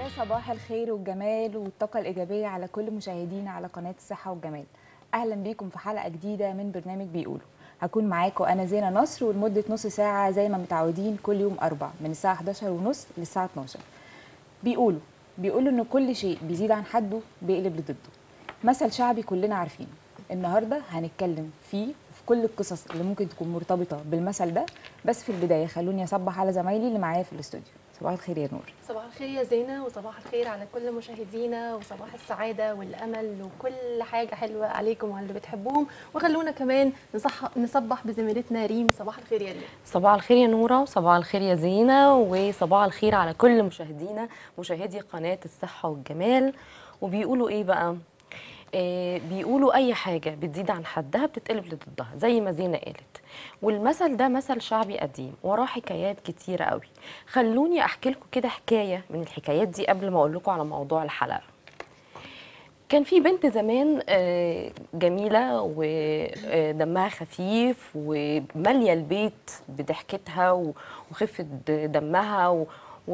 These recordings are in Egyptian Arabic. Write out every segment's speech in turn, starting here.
يا صباح الخير والجمال والطاقة الإيجابية على كل مشاهدينا على قناة الصحة والجمال أهلا بيكم في حلقة جديدة من برنامج بيقولوا هكون معاكم أنا زينة نصر ولمدة نص ساعة زي ما متعودين كل يوم أربع من الساعة 11 ونص للساعة 12 بيقولوا بيقولوا إن كل شيء بيزيد عن حده بيقلب لضده مثل شعبي كلنا عارفينه النهارده هنتكلم فيه وفي كل القصص اللي ممكن تكون مرتبطة بالمثل ده بس في البداية خلوني أصبح على زمايلي اللي معايا في الاستوديو صباح الخير يا نور صباح الخير يا زينة وصباح الخير على كل مشاهدينا وصباح السعادة والأمل وكل حاجة حلوة عليكم وعلى اللي بتحبوهم وخلونا كمان نصح نصبح بزميلتنا ريم صباح الخير يا ريم صباح الخير يا نورة وصباح الخير يا زينة وصباح الخير على كل مشاهدينا مشاهدي قناة الصحة والجمال وبيقولوا ايه بقى آه بيقولوا اي حاجة بتزيد عن حدها بتتقلب لضدها زي ما زينة قالت والمثل ده مثل شعبي قديم وراه حكايات كتيرة قوي خلوني احكي لكم كده حكاية من الحكايات دي قبل ما اقول لكم على موضوع الحلقة كان في بنت زمان آه، جميلة ودمها خفيف ومالية البيت بضحكتها و- وخفة د- دمها و-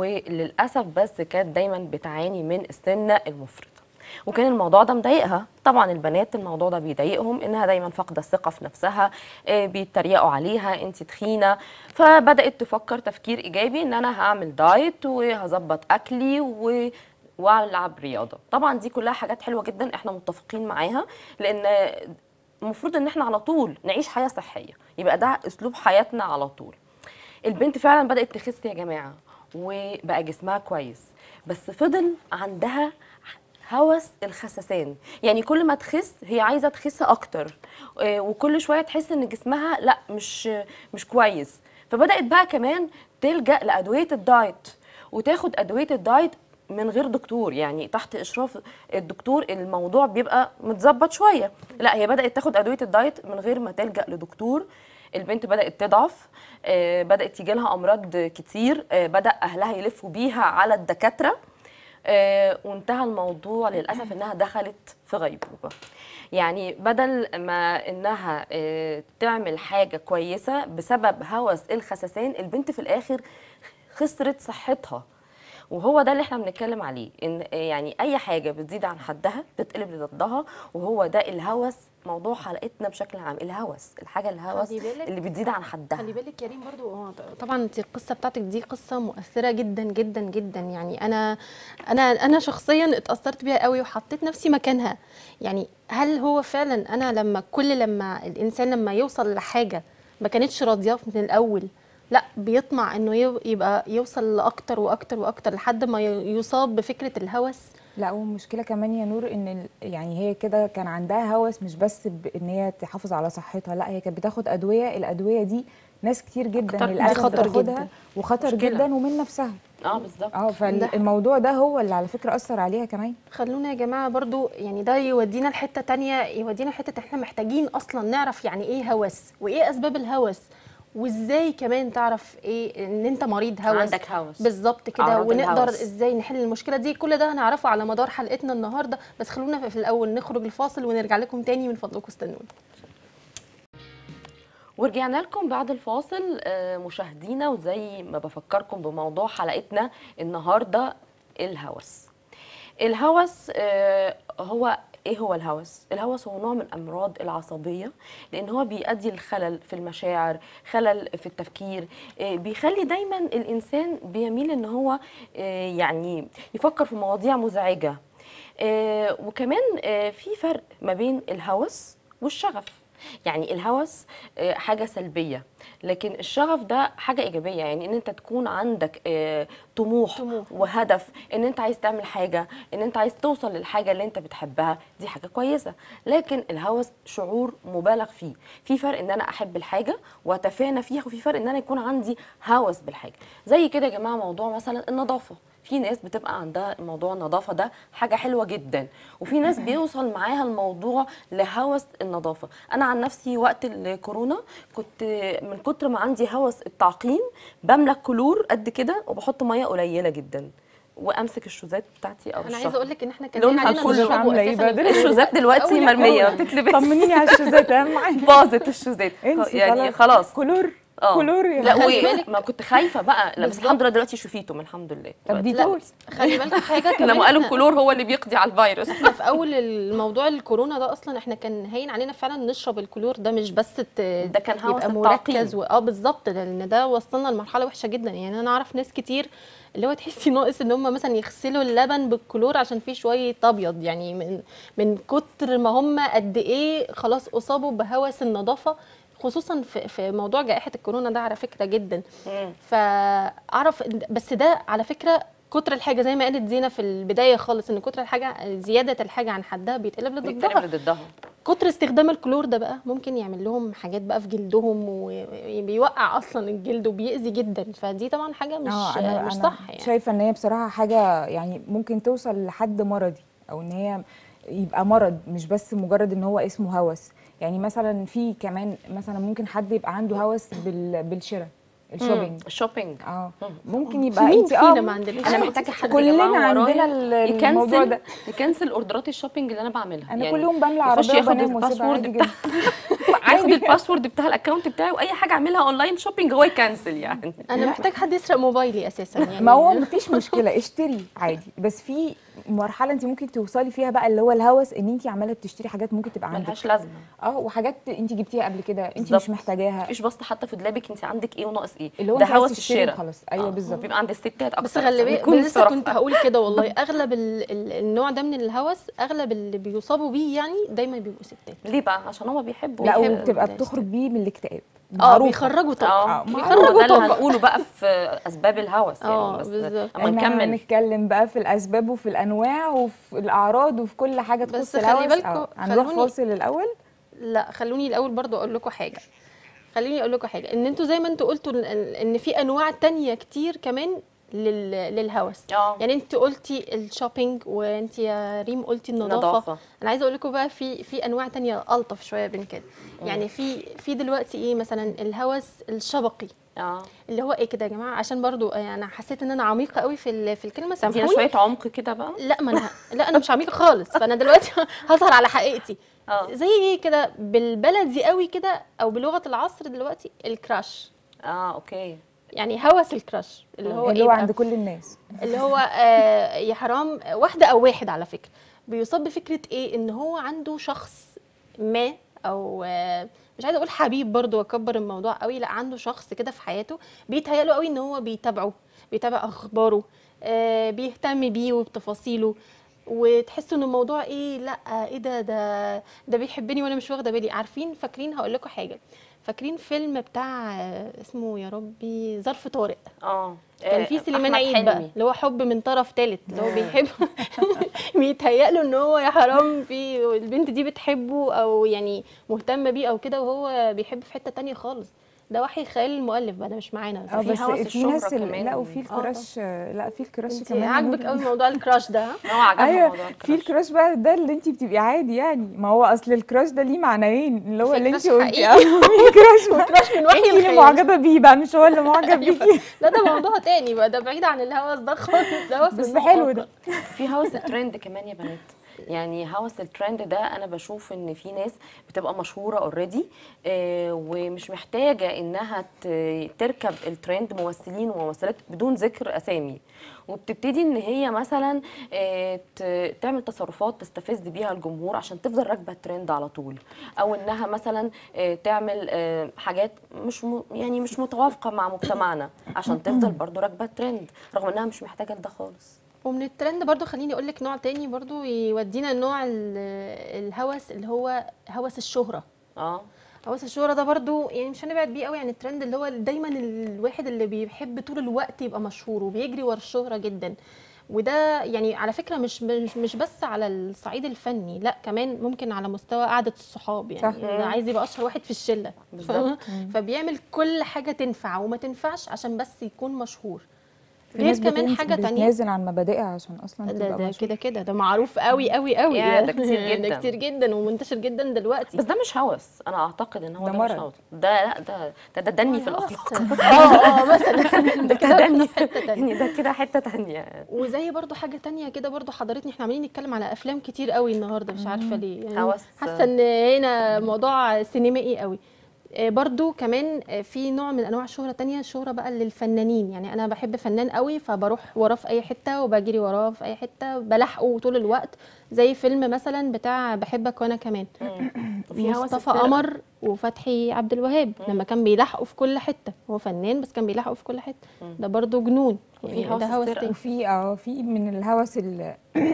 وللأسف بس كانت دايما بتعاني من السمنة المفرطة وكان الموضوع ده مضايقها طبعا البنات الموضوع ده بيضايقهم انها دايما فاقده الثقه في نفسها آه، بيتريقوا عليها انت تخينه فبدات تفكر تفكير ايجابي ان انا هعمل دايت وهظبط اكلي و والعب رياضه طبعا دي كلها حاجات حلوه جدا احنا متفقين معاها لان المفروض ان احنا على طول نعيش حياه صحيه يبقى ده اسلوب حياتنا على طول البنت فعلا بدات تخس يا جماعه وبقى جسمها كويس بس فضل عندها هوس الخسسان يعني كل ما تخس هي عايزه تخس اكتر آه، وكل شويه تحس ان جسمها لا مش مش كويس فبدات بقى كمان تلجا لادويه الدايت وتاخد ادويه الدايت من غير دكتور يعني تحت اشراف الدكتور الموضوع بيبقى متظبط شويه لا هي بدات تاخد ادويه الدايت من غير ما تلجا لدكتور البنت بدات تضعف آه، بدات يجي لها امراض كتير آه، بدا اهلها يلفوا بيها على الدكاتره آه، وانتهى الموضوع للاسف انها دخلت في غيبوبه يعني بدل ما انها آه، تعمل حاجه كويسه بسبب هوس الخسسان البنت في الاخر خسرت صحتها وهو ده اللي احنا بنتكلم عليه ان يعني اي حاجه بتزيد عن حدها بتقلب لضدها وهو ده الهوس موضوع حلقتنا بشكل عام الهوس الحاجه الهوس خلي بالك- اللي بتزيد عن حدها خلي بالك يا ريم برضو هو طبعا انت القصه بتاعتك دي قصه مؤثره جدا جدا جدا يعني انا انا انا شخصيا اتاثرت بيها قوي وحطيت نفسي مكانها يعني هل هو فعلا انا لما كل لما الانسان لما يوصل لحاجه ما كانتش راضياه من الاول لا بيطمع انه يو- يبقى يوصل لاكتر واكتر واكتر لحد ما ي- يصاب بفكره الهوس لا والمشكله كمان يا نور ان ال- يعني هي كده كان عندها هوس مش بس بان هي تحافظ على صحتها لا هي كانت بتاخد ادويه الادويه دي ناس كتير جدا أكتر- للاسف خطر بتاخدها جدا. وخطر مشكلة. جدا ومن نفسها اه بالظبط اه ده- فالموضوع ده هو اللي على فكره اثر عليها كمان خلونا يا جماعه برضو يعني ده يودينا لحته تانية يودينا لحته احنا محتاجين اصلا نعرف يعني ايه هوس وايه اسباب الهوس وازاي كمان تعرف ايه ان انت مريض هوس عندك هوس بالظبط كده أعراض ونقدر الهوس. ازاي نحل المشكله دي كل ده هنعرفه على مدار حلقتنا النهارده بس خلونا في الاول نخرج الفاصل ونرجع لكم تاني من فضلكم استنونا ورجعنا لكم بعد الفاصل آه، مشاهدينا وزي ما بفكركم بموضوع حلقتنا النهارده الهوس الهوس آه، هو ايه هو الهوس الهوس هو نوع من امراض العصبيه لان هو بيؤدي لخلل في المشاعر خلل في التفكير آه، بيخلي دايما الانسان بيميل ان هو آه، يعني يفكر في مواضيع مزعجه آه، وكمان آه، في فرق ما بين الهوس والشغف يعني الهوس آه، حاجه سلبيه لكن الشغف ده حاجه ايجابيه يعني ان انت تكون عندك آه، طموح طموح. وهدف ان انت عايز تعمل حاجه ان انت عايز توصل للحاجه اللي انت بتحبها دي حاجه كويسه لكن الهوس شعور مبالغ فيه في فرق ان انا احب الحاجه واتفانى فيها وفي فرق ان انا يكون عندي هوس بالحاجه زي كده يا جماعه موضوع مثلا النظافه في ناس بتبقى عندها موضوع النظافه ده حاجه حلوه جدا وفي ناس بيوصل معاها الموضوع لهوس النظافه انا عن نفسي وقت الكورونا كنت من كتر ما عندي هوس التعقيم بملك كلور قد كده وبحط ميه قليله جدا وامسك الشوزات بتاعتي او انا عايزه اقول لك ان احنا كان لونها علينا كله نشربه عاملة إيه أساساً بدري؟ في الشوزات دلوقتي أول مرميه الكورونا. بتتلبس طمنيني على الشوزات اهم حاجه باظت الشوزات انسي يعني خلاص كلور اه كلور يا لا خلي و... بالك. ما كنت خايفه بقى لا بس بالظبط. الحمد لله دلوقتي شفيتم الحمد لله طب دي لا توز خلي بالك حاجه كمان لما قالوا إحنا- الكلور هو اللي بيقضي على الفيروس احنا في اول الموضوع الكورونا ده اصلا احنا كان هين علينا فعلا نشرب الكلور ده مش بس ت... ده كان هوس يبقى التعقيم. مركز و... اه بالظبط لان ده وصلنا لمرحله وحشه جدا يعني انا اعرف ناس كتير اللي هو تحسي ناقص ان هم مثلا يغسلوا اللبن بالكلور عشان فيه شويه ابيض يعني من من كتر ما هم قد ايه خلاص اصابوا بهوس النظافه خصوصا في في موضوع جائحه الكورونا ده على فكره جدا مم. فاعرف إن- بس ده على فكره كتر الحاجه زي ما قالت زينه في البدايه خالص ان كتر الحاجه زياده الحاجه عن حدها بيتقلب بيتقلب لضدها ضدها كتر استخدام الكلور ده بقى ممكن يعمل لهم حاجات بقى في جلدهم وبيوقع اصلا الجلد وبيأذي جدا فدي طبعا حاجه مش اه انا مش انا صح يعني شايفه ان هي بصراحه حاجه يعني ممكن توصل لحد مرضي او ان هي يبقى مرض مش بس مجرد ان هو اسمه هوس يعني مثلا في كمان مثلا ممكن حد يبقى عنده هوس بال بالشراء الشوبينج الشوبينج اه ممكن يبقى مين انت فينا اه ما عندناش انا شوبينج محتاجه حد كلنا يا جماعة عندنا ورايا ال- الموضوع يكنسل ده. يكنسل اوردرات الشوبينج اللي انا بعملها انا يعني كل يوم بملى يخش عربيه ياخد وبنام واسيبها الباسورد عادي بتاع- جدا ياخد الباسورد بتاع الاكونت بتاعي واي حاجه اعملها اونلاين شوبينج هو يكنسل يعني انا محتاج حد يسرق موبايلي اساسا يعني ما هو مفيش مشكله اشتري عادي بس في مرحله انت ممكن توصلي فيها بقى اللي هو الهوس ان انت عماله بتشتري حاجات ممكن تبقى عندك ملهاش لازمه اه وحاجات انت جبتيها قبل كده انت بالظبط. مش محتاجاها مفيش بسط حتى في دولابك انت عندك ايه وناقص ايه اللي هو ده انت عايز هوس تشتري الشراء وخلاص. أيوة آه، بالظبط. بيبقى عند الستات اكتر بس خلي بالك بيكون لسه الصراحة. كنت هقول كده والله اغلب ال ال النوع ده من الهوس اغلب اللي بيصابوا بيه يعني دايما بيبقوا ستات ليه بقى عشان هما بيحبوا لا بيحب وبتبقى الناس بتخرج بيه من الاكتئاب اه معروفة. بيخرجوا طاقه اه آه، بيخرجوا بيخرجوا ده اللي طاقه هنقوله بقى في اسباب الهوس آه، يعني بس بالظبط. اما احنا نكمل هنتكلم بقى في الاسباب وفي الانواع وفي الاعراض وفي كل حاجه بس تخص خلي الهوس بالكوا- آه، هنروح خلوني- فاصل الاول لا خلوني الاول برضو اقول لكم حاجه خليني اقول لكم حاجه ان انتوا زي ما انتوا قلتوا ان إن في انواع تانية كتير كمان لل... للهوس اه يعني انت قلتي الشوبينج وانت يا ريم قلتي النظافه نظافة. انا عايزه اقول لكم بقى في في انواع تانية الطف شويه من كده يعني في في دلوقتي ايه مثلا الهوس الشبقي اه اللي هو ايه كده يا جماعه عشان برضو آه، انا حسيت ان انا عميقه قوي في ال- في الكلمه ادينا سامحوني شويه عمق كده بقى لا ما انا لا انا مش عميقه خالص فانا دلوقتي هظهر على حقيقتي اه زي ايه كده بالبلدي قوي كده او بلغه العصر دلوقتي الكراش اه اوكي يعني هوس الكراش اللي هو اللي ايه هو بقى؟ عند كل الناس اللي هو آه يا حرام واحده او واحد على فكره بيصاب بفكره ايه ان هو عنده شخص ما او آه مش عايزه اقول حبيب برضو واكبر الموضوع قوي لا عنده شخص كده في حياته بيتهيأ له قوي ان هو بيتابعه بيتابع اخباره آه بيهتم بيه وبتفاصيله وتحسوا ان الموضوع ايه لا ايه ده ده ده بيحبني وانا مش واخده بالي عارفين فاكرين هقول لكم حاجه فاكرين فيلم بتاع آه، اسمه يا ربي ظرف طارق اه كان آه، في سليمان أحمد عيد بقى حلمي. اللي هو حب من طرف ثالث اللي هو بيحب بيتهيأ له ان هو يا حرام في البنت دي بتحبه او يعني مهتمه بيه او كده وهو بيحب في حته تانية خالص ده وحي خيال المؤلف بقى ده مش معانا اه في بس هوس في ناس الشهرة ال- كمان. لا وفي آه، الكراش لا في الكراش انت كمان عاجبك قوي موضوع الكراش ده ها؟ هو عجبني ايوه موضوع في الكراش. الكراش بقى ده اللي انت بتبقي عادي يعني ما هو اصل الكراش ده ليه معنيين اللي هو في اللي انت كراش قلتي حقيقي. اه في كراش كراش من وحي انت اللي الخيال معجبه بيه بقى مش هو اللي معجب بيكي لا ده موضوع تاني بقى ده بعيد عن الهوس ده خالص ده هوس بس من نوع حلو آخر. ده في هوس الترند كمان يا بنات يعني هوس الترند ده انا بشوف ان في ناس بتبقى مشهوره اوريدي ومش محتاجه انها ت- تركب الترند ممثلين وممثلات بدون ذكر اسامي وبتبتدي ان هي مثلا آه، ت- تعمل تصرفات تستفز بيها الجمهور عشان تفضل راكبه الترند على طول او انها مثلا آه، تعمل آه، حاجات مش م- يعني مش متوافقه مع مجتمعنا عشان تفضل برضو راكبه الترند رغم انها مش محتاجه لده خالص ومن الترند برضو خليني اقول لك نوع تاني برضو يودينا النوع ال- الهوس اللي هو هوس الشهرة اه هوس الشهرة ده برضو يعني مش هنبعد بيه قوي عن الترند اللي هو دايما الواحد اللي بيحب طول الوقت يبقى مشهور وبيجري ورا الشهرة جدا وده يعني على فكرة مش مش مش بس على الصعيد الفني لا كمان ممكن على مستوى قعدة الصحاب يعني صح. ده عايز يبقى اشهر واحد في الشلة بالظبط. فبيعمل كل حاجة تنفع وما تنفعش عشان بس يكون مشهور في غير ناس كمان بتنز- حاجة تانية بتنازل عن مبادئها عشان اصلا ده تبقى ده مشهورة. كده كده ده معروف قوي قوي قوي يا ده كتير ده جدا. كتير جدا ومنتشر جدا دلوقتي بس ده مش هوس انا اعتقد ان هو ده ده, مش مرض. هوس ده لا ده ده, ده دني في هوس. الاخلاق اه اه مثلا ده كده دني دخلنا في حته تانية يعني ده كده حته تانية وزي برضو حاجه تانية كده برضو حضرتني احنا عمالين نتكلم على افلام كتير قوي النهارده مش عارفه ليه يعني هوس. حاسه ان هنا موضوع سينمائي قوي آه، برضو كمان آه، في نوع من انواع الشهره تانية الشهره بقى للفنانين يعني انا بحب فنان قوي فبروح وراه في اي حته وبجري وراه في اي حته بلحقه طول الوقت زي فيلم مثلا بتاع بحبك وانا كمان وفي هوس مصطفى السرقة. قمر وفتحي عبد الوهاب لما كان بيلحقوا في كل حته هو فنان بس كان بيلحقوا في كل حته ده برضو جنون وفي يعني هوس ده هوس السرقة. تاني وفي اه في من الهوس ال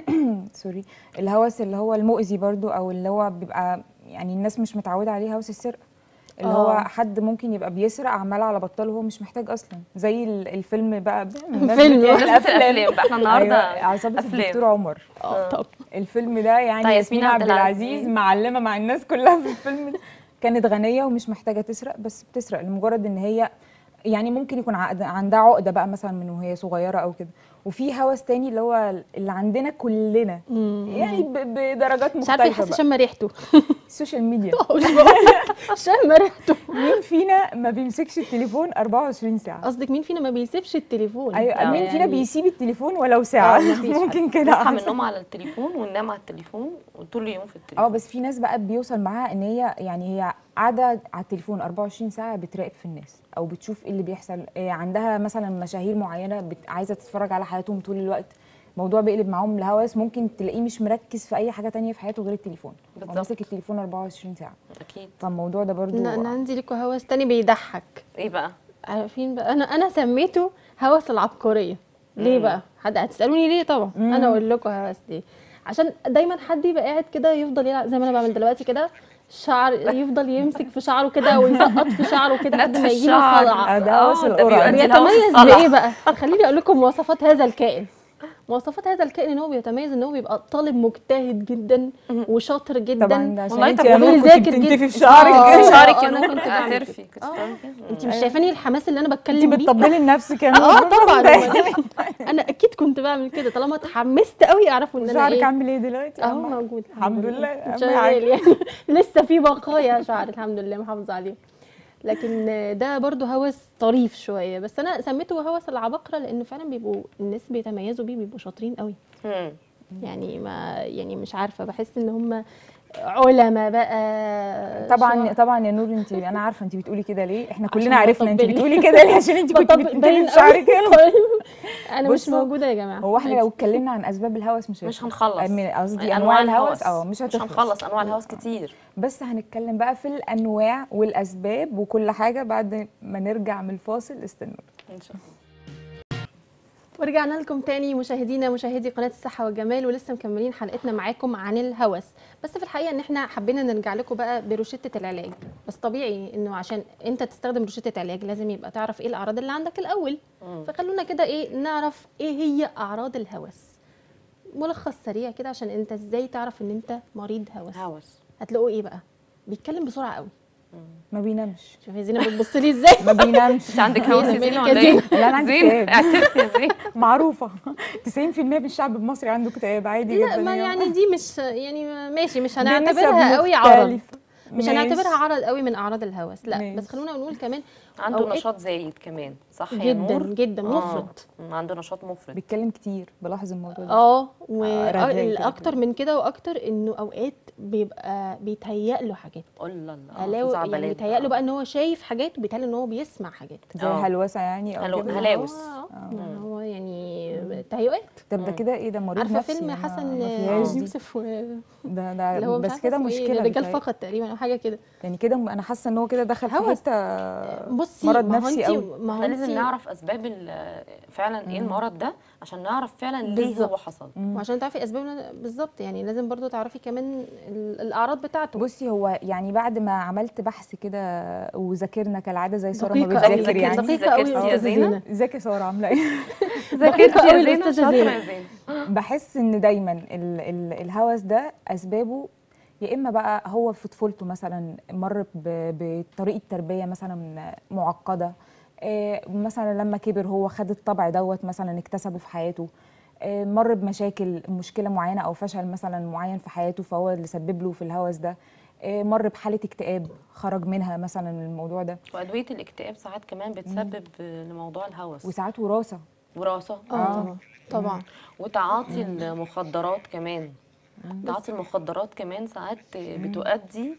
سوري الهوس اللي هو المؤذي برضو او اللي هو بيبقى يعني الناس مش متعوده عليه هوس السرقه اللي هو آه. حد ممكن يبقى بيسرق عمال على بطال وهو مش محتاج اصلا زي ال- الفيلم بقى فيلم. بمناسبة الافلام بقى احنا النهارده أيوة عصابه أفلام. الدكتور عمر اه طب الفيلم ده يعني بتاع ياسمين عبد العزيز العزيز. معلمه مع الناس كلها في الفيلم ده كانت غنيه ومش محتاجه تسرق بس بتسرق لمجرد ان هي يعني ممكن يكون عقد- عندها عقده بقى مثلا من وهي صغيره او كده وفي هوس تاني اللي هو اللي عندنا كلنا يعني ب- بدرجات مش عارفه مختلفه حاسه بقى شم ريحته السوشيال ميديا مش بقول شم ريحته مين فينا ما بيمسكش التليفون 24 ساعه قصدك مين فينا ما بيسيبش التليفون ايوه مين فينا يعني- بيسيب التليفون ولو ساعه آه، مفيش ممكن كده نصحى من أحسن. النوم على التليفون وننام على التليفون وطول اليوم في التليفون اه بس في ناس بقى بيوصل معاها ان هي يعني هي قاعده على التليفون 24 ساعه بتراقب في الناس او بتشوف ايه اللي بيحصل إيه عندها مثلا مشاهير معينه بت... عايزه تتفرج على حياتهم طول الوقت الموضوع بيقلب معاهم لهوس ممكن تلاقيه مش مركز في اي حاجه تانية في حياته غير التليفون هو بالظبط. ماسك التليفون 24 ساعه اكيد فالموضوع ده برضو انا أنا عندي لكم هوس تاني بيضحك ايه بقى عارفين بقى انا انا سميته هوس العبقريه ليه بقى حد هتسالوني ليه طبعا انا اقول لكم هوس ليه عشان دايما حد يبقى قاعد كده يفضل يلعب زي ما انا بعمل دلوقتي كده شعر يفضل يمسك في شعره كده ويسقط في شعره كده لحد ما نتف يجي له الشعر. صلع آه، ده هوس آه، ده القرع. بيؤدي لهوس بيتميز الصلع. بايه بقى خليني اقول لكم مواصفات هذا الكائن مواصفات هذا الكائن ان هو بيتميز ان هو بيبقى طالب مجتهد جدا وشاطر جدا طبعا ده عشان والله انت طب يا نور كنت وبيذاكر بتنتفي جدا. في شعرك آه. كده. شعرك أنا يا كنت نور بعمل كده. اعترفي كنت آه. بتعملي كده انت مش شايفاني الحماس اللي انا انت بتكلم بيه بتطبلي لنفسك يا اه نور طبعا ده- انا اكيد كنت بعمل كده طالما اتحمست قوي اعرفوا ان انا شعرك ايه عامل ايه دلوقتي اهو أما- موجود الحمد لله أهم شغال حاجة. يعني لسه في بقايا شعر الحمد لله محافظه عليه لكن ده برضو هوس طريف شويه بس انا سميته هوس العباقره لان فعلا بيبقوا الناس بيتميزوا بيه بيبقوا شاطرين قوي مم. يعني ما يعني مش عارفه بحس ان هم علماء بقى طبعا شعراء. طبعا يا نور انت انا عارفه انت بتقولي كده ليه احنا عشان كلنا عرفنا انت بطبل. بتقولي كده ليه عشان انت كنت بطبل- بتنتفي باين في شعرك قوي. كده انا مش بصوا، موجوده يا جماعه هو احنا لو اتكلمنا عن اسباب الهوس مش مش هيخلص. هنخلص من- قصدي يعني انواع الهوس اه مش مش هتخلص هنخلص انواع الهوس كتير بس هنتكلم بقى في الانواع والاسباب وكل حاجه بعد ما نرجع من الفاصل استنوا ان شاء الله ورجعنا لكم تاني مشاهدينا مشاهدي قناه الصحه والجمال ولسه مكملين حلقتنا معاكم عن الهوس بس في الحقيقه ان احنا حبينا نرجع لكم بقى بروشته العلاج بس طبيعي انه عشان انت تستخدم روشته علاج لازم يبقى تعرف ايه الاعراض اللي عندك الاول فخلونا كده ايه نعرف ايه هي اعراض الهوس ملخص سريع كده عشان انت ازاي تعرف ان انت مريض هوس هوس هتلاقوا ايه بقى بيتكلم بسرعه قوي ما بينامش شوفي يا زينب بتبص لي ازاي ما بينامش انت عندك هوس يا زين زين مالك ولا يا ايه؟ لا انا عندي زين اكتئاب اعترفي يا زين معروفه 90% من الشعب المصري عنده اكتئاب عادي لا جدا ما يا يعني دي مش يعني ماشي مش بنسب هنعتبرها قوي عرض مختلفة. مش ماشي. هنعتبرها عرض قوي من اعراض الهوس لا ماشي. بس خلونا نقول كمان عنده أوقات نشاط زايد كمان صح يا جدا نور جدا آه. مفرط مم، عنده نشاط مفرط بيتكلم كتير بلاحظ الموضوع ده اه آه، رغاي كده. والاكتر من كده واكتر انه اوقات بيبقى بيتهيأ له حاجات الله الله هلاو يعني خزعبلات بيتهيأ له بقى. بقى ان هو شايف حاجات وبيتهيأ ان هو بيسمع حاجات زي آه. هلوسه يعني او هلو- كده هلاوس. آه، آه. هو يعني تهيؤات طب ده كده ايه ده مريض عارفه نفسي فيلم ما- حسن ما فيهاش دي. يوسف و- ده ده اللي هو مش بس عارفة كده اسمه إيه، مشكله الرجال بتهيألي. فقط تقريبا او حاجه كده يعني كده م- انا حاسه ان هو كده دخل في هوس. حته بصي مرض ما هو نفسي انتي- قوي ما هو احنا لازم انتي- نعرف اسباب ال- فعلا ايه المرض ده عشان نعرف فعلا ليه بالظبط. هو حصل وعشان تعرفي اسباب بالظبط يعني لازم برضو تعرفي كمان ال- الاعراض بتاعته بصي هو يعني بعد ما عملت بحث كده وذاكرنا كالعاده زي ساره ما دقيقة أوي، بتذاكر يعني دقيقة أوي ذاكرتي يا يا زينة؟ زينة ازيك يا ساره عامله ايه ذاكرتي أوي يا زينة الأستاذة شاطرة زينة. يا زينة بحس ان دايما ال ال الهوس ده اسبابه يا اما بقى هو في طفولته مثلا مر ب- بطريقه تربيه مثلا معقده آه، مثلا لما كبر هو خد الطبع دوت مثلا اكتسبه في حياته آه، مر بمشاكل مشكله معينه او فشل مثلا معين في حياته فهو اللي سبب له في الهوس ده آه، مر بحاله اكتئاب خرج منها مثلا الموضوع ده وادويه الاكتئاب ساعات كمان بتسبب لموضوع الهوس وساعات وراثه وراثه اه طبعا طبعا وتعاطي المخدرات كمان تعاطي المخدرات كمان ساعات بتؤدي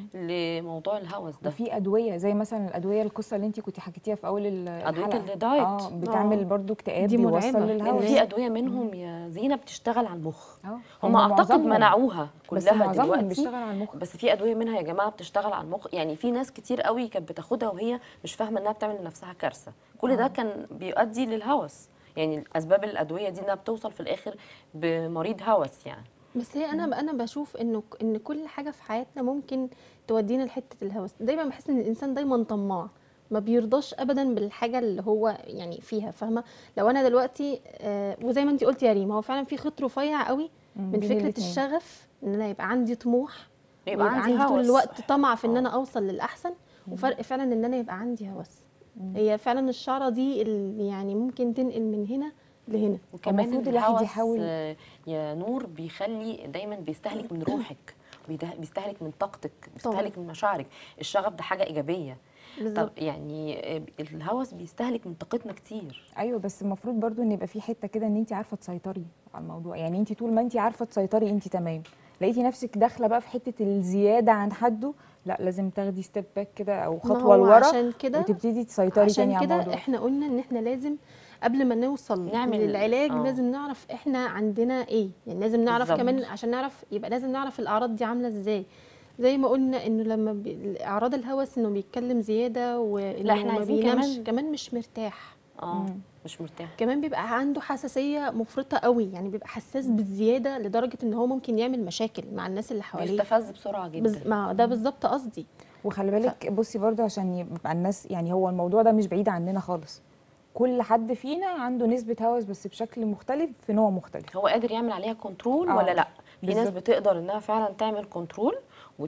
لموضوع الهوس ده وفي ادويه زي مثلا الادويه القصه اللي انت كنت حكيتيها في اول ال- أدوية الحلقه الدايت. اه بتعمل آه. برضو اكتئاب دي بيوصل مرعبة. لان للهوس في ادويه منهم يا زينه بتشتغل على المخ اه هم اعتقد معظمهم- منعوها بس كلها معظمهم دلوقتي بيشتغل على المخ بس في ادويه منها يا جماعه بتشتغل على المخ يعني في ناس كتير قوي كانت بتاخدها وهي مش فاهمه انها بتعمل لنفسها كارثه كل ده كان بيؤدي للهوس يعني اسباب الادويه دي انها بتوصل في الاخر بمريض هوس يعني بس هي انا انا بشوف انه ك- ان كل حاجه في حياتنا ممكن تودينا لحته الهوس دايما بحس ان الانسان دايما طماع ما بيرضاش ابدا بالحاجه اللي هو يعني فيها فاهمه لو انا دلوقتي آه وزي ما انت قلتي يا ريم هو فعلا في خط رفيع قوي مم، من بين فكره الاتنين. الشغف ان انا يبقى عندي طموح يبقى ويبقى عندي عندي طول هوس. الوقت طمع في ان آه. انا اوصل للاحسن وفرق فعلا ان انا يبقى عندي هوس هي فعلا الشعره دي اللي يعني ممكن تنقل من هنا لهنا وكمان المفروض الواحد الهوس يحاول- آه، يا نور بيخلي دايما بيستهلك من روحك وبيده- بيستهلك من طاقتك بيستهلك من مشاعرك الشغف ده حاجه ايجابيه طب بالظبط يعني آه، الهوس بيستهلك من طاقتنا كتير ايوه بس المفروض برضو ان يبقى في حته كده ان انت عارفه تسيطري على الموضوع يعني انت طول ما انت عارفه تسيطري انت تمام لقيتي نفسك داخله بقى في حته الزياده عن حده لا لازم تاخدي ستيب باك كده او ما خطوه هو لورا عشان كده وتبتدي تسيطري تاني عشان على كده الموضوع احنا قلنا ان احنا لازم قبل ما نوصل نعمل- للعلاج آه. لازم نعرف احنا عندنا ايه يعني لازم نعرف بالظبط. كمان عشان نعرف يبقى لازم نعرف الاعراض دي عامله ازاي زي ما قلنا انه لما بي... اعراض الهوس انه بيتكلم زياده وانه إحنا ما عايزين بينامش كمان- كمان مش مرتاح اه مم. مش مرتاح كمان بيبقى عنده حساسيه مفرطه قوي يعني بيبقى حساس بالزياده لدرجه ان هو ممكن يعمل مشاكل مع الناس اللي حواليه بيستفز بسرعه جدا بز... ما ده بالظبط قصدي وخلي بالك بصي برضو عشان يبقى الناس يعني هو الموضوع ده مش بعيد عننا خالص كل حد فينا عنده نسبه هوس بس بشكل مختلف في نوع مختلف هو قادر يعمل عليها كنترول آه، ولا لا في ناس بالظبط. بتقدر انها فعلا تعمل كنترول وت...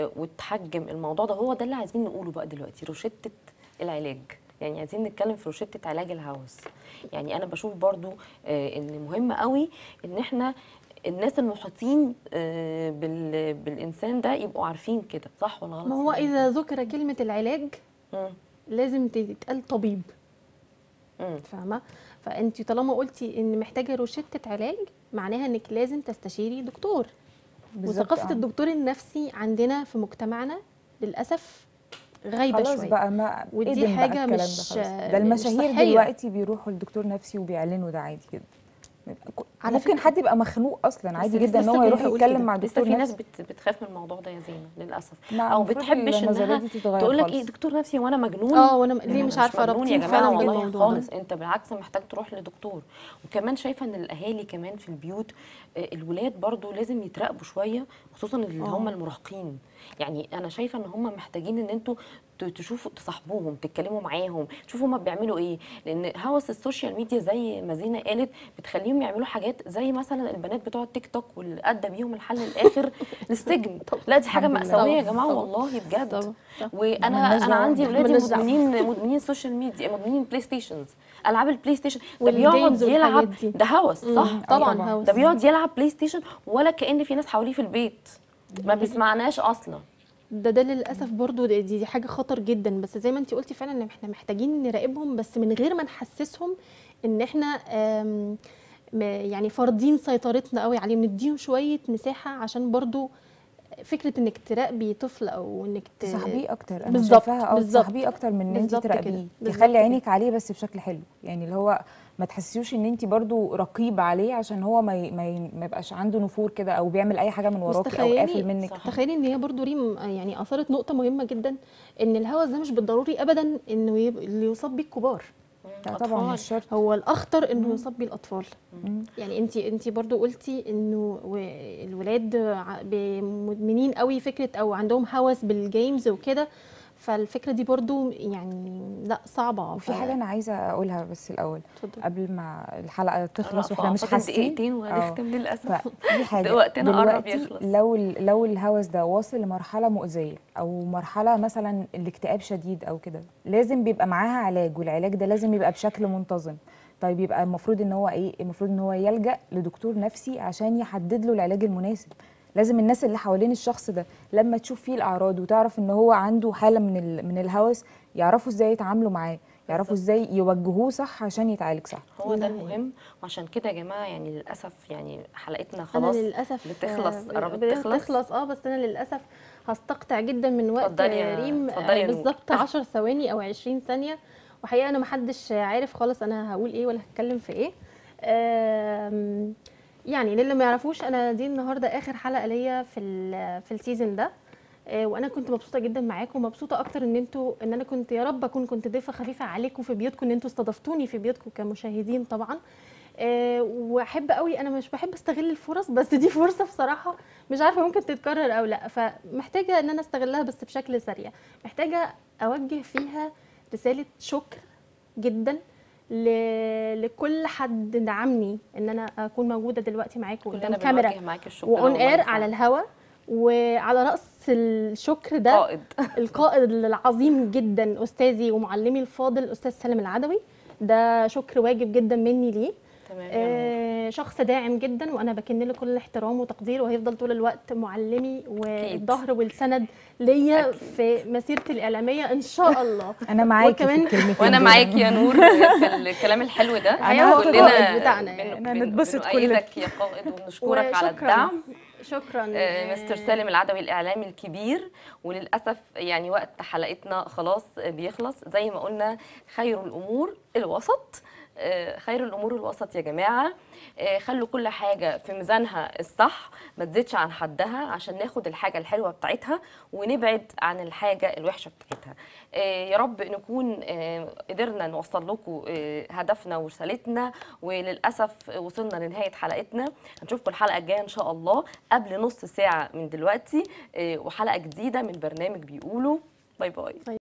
وتحجم الموضوع ده هو ده اللي عايزين نقوله بقى دلوقتي روشتة العلاج يعني عايزين نتكلم في روشتة علاج الهوس يعني انا بشوف برضو آه، ان مهم قوي ان احنا الناس المحيطين آه، بال... بالانسان ده يبقوا عارفين كده صح ولا غلط ما هو يعني؟ اذا ذكر كلمه العلاج مم. لازم تتقال طبيب مم. فاهمه فانت طالما قلتي ان محتاجه روشته علاج معناها انك لازم تستشيري دكتور بالظبط، وثقافه آه. الدكتور النفسي عندنا في مجتمعنا للاسف غايبه خلاص شويه بقى ما ودي قدم بقى حاجة الكلام ده مش- خلاص. مش ده المشاهير صحية. دلوقتي بيروحوا لدكتور نفسي وبيعلنوا ده عادي جدا على ممكن فكرة- حد يبقى مخنوق اصلا عادي لسه جدا ان لسه هو كنت يروح هقول يتكلم كده. مع لسه دكتور في ناس نفسي بت... بتخاف من الموضوع ده يا زينه للاسف لا، او المفروض بتحبش النظرية انها دي تتغير تقول لك خالص. ايه دكتور نفسي وانا مجنون اه وانا م- أنا ليه مش عارفه مجنون يا رابطين جماعه فعلا والله بالموضوع خالص ده انت بالعكس محتاج تروح لدكتور وكمان شايفه ان الاهالي كمان في البيوت آه، الولاد برضو لازم يتراقبوا شويه خصوصا اللي آه. هم المراهقين يعني انا شايفه ان هم محتاجين ان انتوا ت- تشوفوا تصاحبوهم تتكلموا معاهم تشوفوا هم بيعملوا ايه لان هوس السوشيال ميديا زي ما زينه قالت بتخليهم يعملوا حاجات زي مثلا البنات بتوع التيك توك واللي ادى بيهم الحل الاخر للسجن لا دي حاجه الحمد لله. مأساويه يا طبعا، جماعه طبعا. والله بجد طبعا، صح. وانا ملناش انا دعوة. عندي ولادي ملناش دعوة. مدمنين مدمنين سوشيال ميديا مدمنين بلاي ستيشنز العاب البلاي ستيشن ده والجيمز بيقعد والحاجات يلعب دي. ده هوس صح مم، طبعا طبعاً. هوس ده بيقعد يلعب بلاي ستيشن ولا كأن في ناس حواليه في البيت ما بيسمعناش اصلا ده ده للاسف برضو دي, دي حاجه خطر جدا بس زي ما انت قلتي فعلا ان احنا محتاجين نراقبهم بس من غير ما نحسسهم ان احنا آم، م- يعني فارضين سيطرتنا قوي عليهم نديهم شويه مساحه عشان برضو فكره انك تراقبي طفل او انك ت- تصاحبيه اكتر انا بالظبط، شايفاها اه بالظبط. تصاحبيه اكتر من ان انت بالظبط كده، تراقبيه بالظبط تخلي كده. عينك عليه بس بشكل حلو يعني اللي هو ما تحسيوش ان انت برضو رقيب عليه عشان هو ما ي- ما, ي- ما يبقاش عنده نفور كده او بيعمل اي حاجه من بس وراكي او قافل منك صح. تخيلي ان هي برضو ريم يعني اثارت نقطه مهمه جدا ان الهوس ده مش بالضروري ابدا انه يب- اللي يصاب بيه الكبار لا طبعا مش شرط هو الاخطر انه يصاب بيه الاطفال مم. يعني انت انت برضو قلتي انه و- الولاد ع- ب- مدمنين قوي فكره او عندهم هوس بالجيمز وكده فالفكره دي برضو يعني لا صعبه وفي ف- حاجه انا عايزه اقولها بس الاول اتفضل. قبل ما الحلقه تخلص واحنا مش فاضل حاسين دقيقتين آه. وهنختم للاسف ففي حاجه ده وقتنا قرب دلوقتي يخلص. لو ال- لو الهوس ده واصل لمرحله مؤذيه او مرحله مثلا الاكتئاب شديد او كده لازم بيبقى معاها علاج والعلاج ده لازم يبقى بشكل منتظم طيب يبقى المفروض ان هو ايه المفروض ان هو يلجا لدكتور نفسي عشان يحدد له العلاج المناسب لازم الناس اللي حوالين الشخص ده لما تشوف فيه الاعراض وتعرف ان هو عنده حاله من ال- من الهوس يعرفوا ازاي يتعاملوا معاه يعرفوا ازاي يوجهوه صح عشان يتعالج صح هو ده ده حقيقي. المهم وعشان كده يا جماعه يعني للاسف يعني حلقتنا انا خلاص للاسف بتخلص آه، قربت بدأت تخلص تخلص اه بس انا للاسف هستقطع جدا من وقت اتفضلي يا- ريم اتفضلي يا آه، نور. بالظبط 10 ثواني او 20 ثانيه وحقيقه انا محدش عارف خالص انا هقول ايه ولا هتكلم في ايه آم، يعني للي ما يعرفوش انا دي النهارده اخر حلقه ليا في ال- في السيزون ده آه، وانا كنت مبسوطه جدا معاكم ومبسوطه اكتر ان انتوا ان انا كنت يا رب اكون كنت ضيفه خفيفه عليكم في بيوتكم ان انتوا استضفتوني في بيوتكم كمشاهدين طبعا آه، واحب قوي انا مش بحب استغل الفرص بس دي فرصه بصراحه مش عارفه ممكن تتكرر او لا فمحتاجه ان انا استغلها بس بشكل سريع محتاجه اوجه فيها رساله شكر جدا ل... لكل حد دعمني ان انا اكون موجوده دلوقتي معاكم قدام كلنا كاميرا بنوجه معاك الشكر واون والله اير فعلا. على الهوا وعلى راس الشكر ده قائد القائد العظيم جدا استاذي ومعلمي الفاضل استاذ سالم العدوي ده شكر واجب جدا مني ليه تمام يا نور. آه شخص داعم جدا وانا بكن له كل الاحترام وتقدير وهيفضل طول الوقت معلمي والظهر والسند ليا أكيد. في مسيرتي الاعلاميه ان شاء الله انا معاكي في وكمان- الكلمتين وانا دول. معاكي يا نور في الكلام الحلو ده أنا هو القائد بتاعنا يعني. أنا نتبسط كلنا. بنؤيدك يا قائد وبنشكرك على وشكراً. الدعم شكرا آه، مستر سالم العدوي الاعلامي الكبير وللاسف يعني وقت حلقتنا خلاص بيخلص زي ما قلنا خير الامور الوسط آه، خير الامور الوسط يا جماعه آه، خلوا كل حاجه في ميزانها الصح ما تزيدش عن حدها عشان ناخد الحاجه الحلوه بتاعتها ونبعد عن الحاجه الوحشه بتاعتها آه، يا رب نكون آه، قدرنا نوصل لكم آه، هدفنا ورسالتنا وللاسف وصلنا لنهايه حلقتنا هنشوفكم الحلقه الجايه ان شاء الله قبل نص ساعه من دلوقتي آه، وحلقه جديده من برنامج بيقولوا باي باي